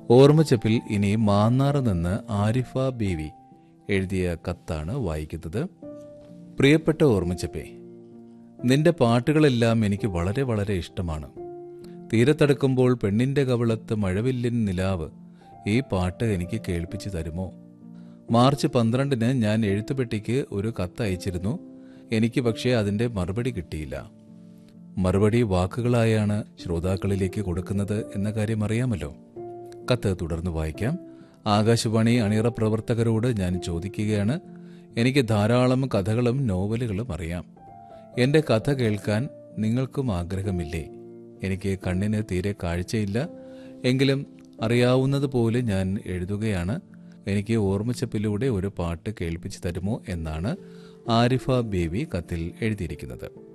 ഓർമ്മച്ചപ്പിൽ ഇനി മാന്നാറ് നിന്ന് ആരിഫ ബീവി എഴുതിയ കത്താണ് വായിക്കുന്നത് പ്രിയപ്പെട്ട ഓർമ്മച്ചപ്പേ നിന്റെ പാട്ടുകളെല്ലാം എനിക്ക് വളരെ വളരെ ഇഷ്ടമാണ് തീരത്തടുക്കുമ്പോൾ പെണ്ണിന്റെ കവിളത്ത് മഴവില്ലിൻ നിലാവ് ഈ പാട്ട് എനിക്ക് കേൾപ്പിച്ചു തരുമോ മാർച്ച് പന്ത്രണ്ടിന് ഞാൻ എഴുത്തുപെട്ടിക്ക് ഒരു കത്ത് അയച്ചിരുന്നു എനിക്ക് പക്ഷേ അതിന്റെ മറുപടി കിട്ടിയില്ല മറുപടി വാക്കുകളായാണ് ശ്രോതാക്കളിലേക്ക് കൊടുക്കുന്നത് എന്ന കാര്യം അറിയാമല്ലോ കത്ത് തുടർന്ന് വായിക്കാം ആകാശവാണി അണിയറ പ്രവർത്തകരോട് ഞാൻ ചോദിക്കുകയാണ് എനിക്ക് ധാരാളം കഥകളും നോവലുകളും അറിയാം എന്റെ കഥ കേൾക്കാൻ നിങ്ങൾക്കും ആഗ്രഹമില്ലേ എനിക്ക് കണ്ണിന് തീരെ കാഴ്ചയില്ല എങ്കിലും അറിയാവുന്നതുപോലെ ഞാൻ എഴുതുകയാണ് എനിക്ക് ഓർമ്മച്ചപ്പിലൂടെ ഒരു പാട്ട് കേൾപ്പിച്ചു തരുമോ എന്നാണ് ആരിഫ ബേബി കത്തിൽ എഴുതിയിരിക്കുന്നത്